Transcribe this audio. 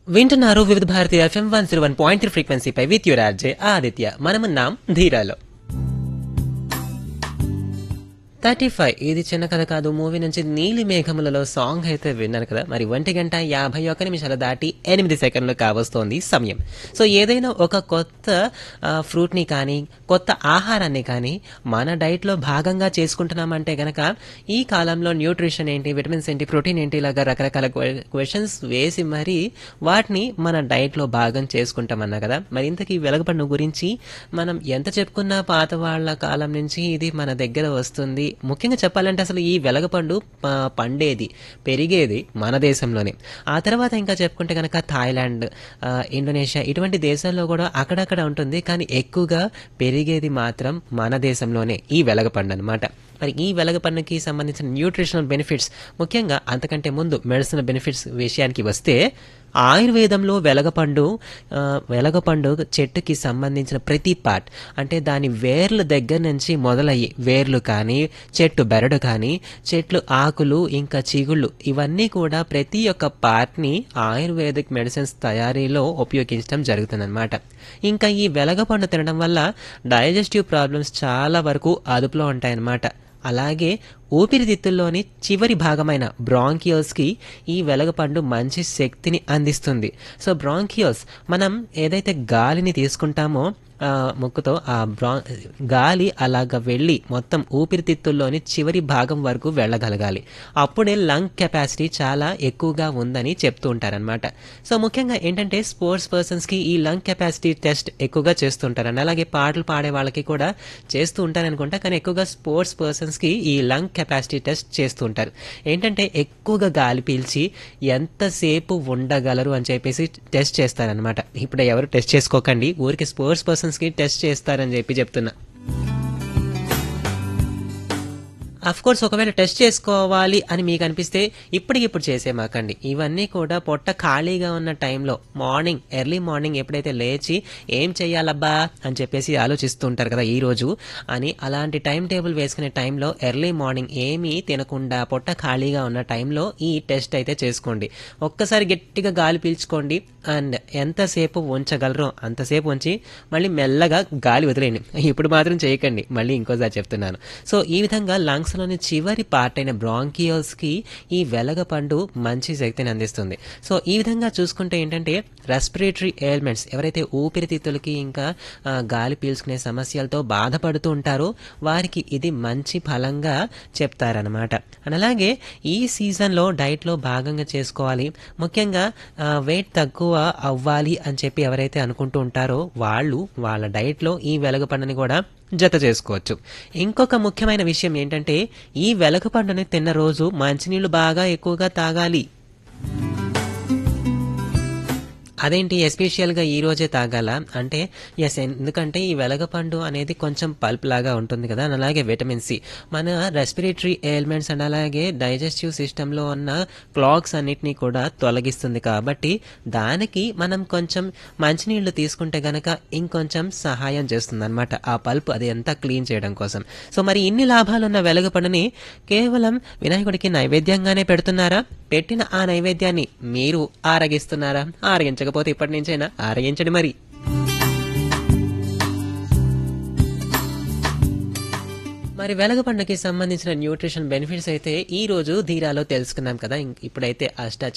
వింటున్నారు Vividh Bharati FM one zero one point three ఫ్రీక్వెన్సీపై with your RJ Aditya మనమున్నాం ధీరాలో థర్టీ ఫైవ్ ఇది చిన్న కథ కాదు మూవీ నుంచి నీలి మేఘములలో సాంగ్ అయితే విన్నాను కదా మరి ఒంటి గంట యాభై ఒక్క నిమిషాలు దాటి ఎనిమిది సెకండ్లు కావస్తోంది సమయం సో ఏదైనా ఒక కొత్త ఆ, ఫ్రూట్ని కానీ కొత్త ఆహారాన్ని కానీ మన డైట్లో భాగంగా చేసుకుంటున్నామంటే గనక ఈ కాలంలో న్యూట్రిషన్ ఏంటి విటమిన్స్ ఏంటి ప్రోటీన్ ఏంటి ఇలాగా రకరకాల క్వశ్చన్స్ వేసి మరి వాటిని మన డైట్లో భాగం చేసుకుంటామన్నా కదా మరి ఇంతకీ వెలగపండు గురించి మనం ఎంత చెప్పుకున్నా పాత వాళ్ళ కాలం నుంచి ఇది మన దగ్గర వస్తుంది ముఖ్యంగా చెప్పాలంటే అసలు ఈ వెలగపండు ఆ, పండేది పెరిగేది మన దేశంలోనే ఆ తర్వాత ఇంకా చెప్పుకుంటే కనుక థాయిలాండ్ ఆ, ఇండోనేషియా ఇటువంటి దేశాల్లో కూడా అక్కడక్కడ ఉంటుంది కానీ ఎక్కువగా పెరిగేది మాత్రం మన దేశంలోనే ఈ వెలగపండు అనమాట మరి ఈ వెలగపండుకి సంబంధించిన న్యూట్రిషనల్ బెనిఫిట్స్ ముఖ్యంగా అంతకంటే ముందు మెడిసినల్ బెనిఫిట్స్ విషయానికి వస్తే ఆయుర్వేదంలో వెలగపండు ఆ, వెలగపండు చెట్టుకి సంబంధించిన ప్రతి పార్ట్ అంటే దాని వేర్ల దగ్గర నుంచి మొదలయ్యి వేర్లు కానీ చెట్టు బెరడు కానీ చెట్లు ఆకులు ఇంకా చిగుళ్ళు ఇవన్నీ కూడా ప్రతి ఒక్క పార్ట్ని ఆయుర్వేదిక్ మెడిసిన్స్ తయారీలో ఉపయోగించడం జరుగుతుందన్నమాట ఇంకా ఈ వెలగపండు తినడం వల్ల డైజెస్టివ్ ప్రాబ్లమ్స్ చాలా వరకు అదుపులో ఉంటాయన్నమాట అలాగే ఊపిరితిత్తుల్లోని చివరి భాగమైన బ్రాంకియోస్కి ఈ వెలగపండు మంచి శక్తిని అందిస్తుంది సో బ్రాంకియోస్ మనం ఏదైతే గాలిని తీసుకుంటామో ఆ, ముక్కుతో ఆ బ్రా గాలి అలాగ వెళ్ళి మొత్తం ఊపిరితిత్తుల్లోని చివరి భాగం వరకు వెళ్ళగలగాలి అప్పుడే లంగ్ కెపాసిటీ చాలా ఎక్కువగా ఉందని చెప్తూ ఉంటారనమాట సో ముఖ్యంగా ఏంటంటే స్పోర్ట్స్ పర్సన్స్కి ఈ లంగ్ కెపాసిటీ టెస్ట్ ఎక్కువగా చేస్తుంటారండి అలాగే పాటలు పాడే వాళ్ళకి కూడా చేస్తూ ఉంటారనుకుంటా కానీ ఎక్కువగా స్పోర్ట్స్ పర్సన్స్కి ఈ లంగ్ కెపాసిటీ టెస్ట్ చేస్తూ ఉంటారు ఏంటంటే ఎక్కువగా గాలి పీల్చి ఎంతసేపు ఉండగలరు అని చెప్పేసి టెస్ట్ చేస్తారనమాట ఇప్పుడు ఎవరు టెస్ట్ చేసుకోకండి ఊరికి స్పోర్ట్స్ పర్సన్స్కి టెస్ట్ చేస్తారని చెప్పి చెప్తున్నా అఫ్ కోర్స్ ఒకవేళ టెస్ట్ చేసుకోవాలి అని మీకు అనిపిస్తే ఇప్పటికిప్పుడు చేసేమాకండి ఇవన్నీ కూడా పొట్ట ఖాళీగా ఉన్న టైంలో మార్నింగ్ ఎర్లీ మార్నింగ్ ఎప్పుడైతే లేచి ఏం చెయ్యాలబ్బా అని చెప్పేసి ఆలోచిస్తూ ఉంటారు కదా ఈ రోజు అని అలాంటి టైం టేబుల్ వేసుకునే టైంలో ఎర్లీ మార్నింగ్ ఏమీ తినకుండా పొట్ట ఖాళీగా ఉన్న టైంలో ఈ టెస్ట్ అయితే చేసుకోండి ఒక్కసారి గట్టిగా గాలి పీల్చుకోండి అండ్ ఎంతసేపు ఉంచగలరో అంతసేపు ఉంచి మళ్ళీ మెల్లగా గాలి వదిలేయండి ఇప్పుడు మాత్రం చేయకండి మళ్ళీ ఇంకోసారి చెప్తున్నాను సో ఈ విధంగా లంగ్స్లోని చివరి పార్ట్ అయిన బ్రాంకియోల్స్కి ఈ వెలగపండు మంచి శక్తిని అందిస్తుంది సో ఈ విధంగా చూసుకుంటే ఏంటంటే రెస్పిరేటరీ ఎయిల్మెంట్స్ ఎవరైతే ఊపిరితిత్తులకి ఇంకా ఆ, గాలి పీల్చుకునే సమస్యలతో బాధపడుతూ ఉంటారో వారికి ఇది మంచి ఫలంగా చెప్తారనమాట అండ్ అలాగే ఈ సీజన్లో డైట్లో భాగంగా చేసుకోవాలి ముఖ్యంగా వెయిట్ తక్కువ అవ్వాలి అని చెప్పి ఎవరైతే అనుకుంటూ ఉంటారో వాళ్ళు వాళ్ళ డైట్లో ఈ వెలగపండుని కూడా జత చేసుకోవచ్చు ఇంకొక ముఖ్యమైన విషయం ఏంటంటే ఈ వెలగపండుని తిన్న రోజు మంచినీళ్ళు బాగా ఎక్కువగా తాగాలి అదేంటి ఎస్పెషియల్గా ఈ రోజే తాగాల అంటే ఎస్ ఎందుకంటే ఈ వెలగపండు అనేది కొంచెం పల్ప్ లాగా ఉంటుంది కదా and అలాగే విటమిన్ సి మన రెస్పిరేటరీ ఎయిల్మెంట్స్ అండ్ అలాగే డైజెస్టివ్ సిస్టంలో ఉన్న క్లాగ్స్ అన్నిటినీ కూడా తొలగిస్తుంది కాబట్టి దానికి మనం కొంచెం మంచినీళ్లు తీసుకుంటే గనక ఇంకొంచెం సహాయం చేస్తుంది అనమాట ఆ పల్ప్ అది అంతా క్లీన్ చేయడం కోసం సో మరి ఇన్ని లాభాలు ఉన్న వెలగపండుని కేవలం వినాయకుడికి నైవేద్యంగానే పెడుతున్నారా పెట్టిన ఆ నైవేద్యాన్ని మీరు ఆరగిస్తున్నారా ఆరగించకపోతే ఇప్పటి నుంచైనా ఆరగించండి మరి మరి వెలగపండుకి సంబంధించిన న్యూట్రిషన్ బెనిఫిట్స్ అయితే ఈ రోజు ధీరాలో తెలుసుకున్నాం కదా ఇంక- ఇప్పుడైతే అష్ట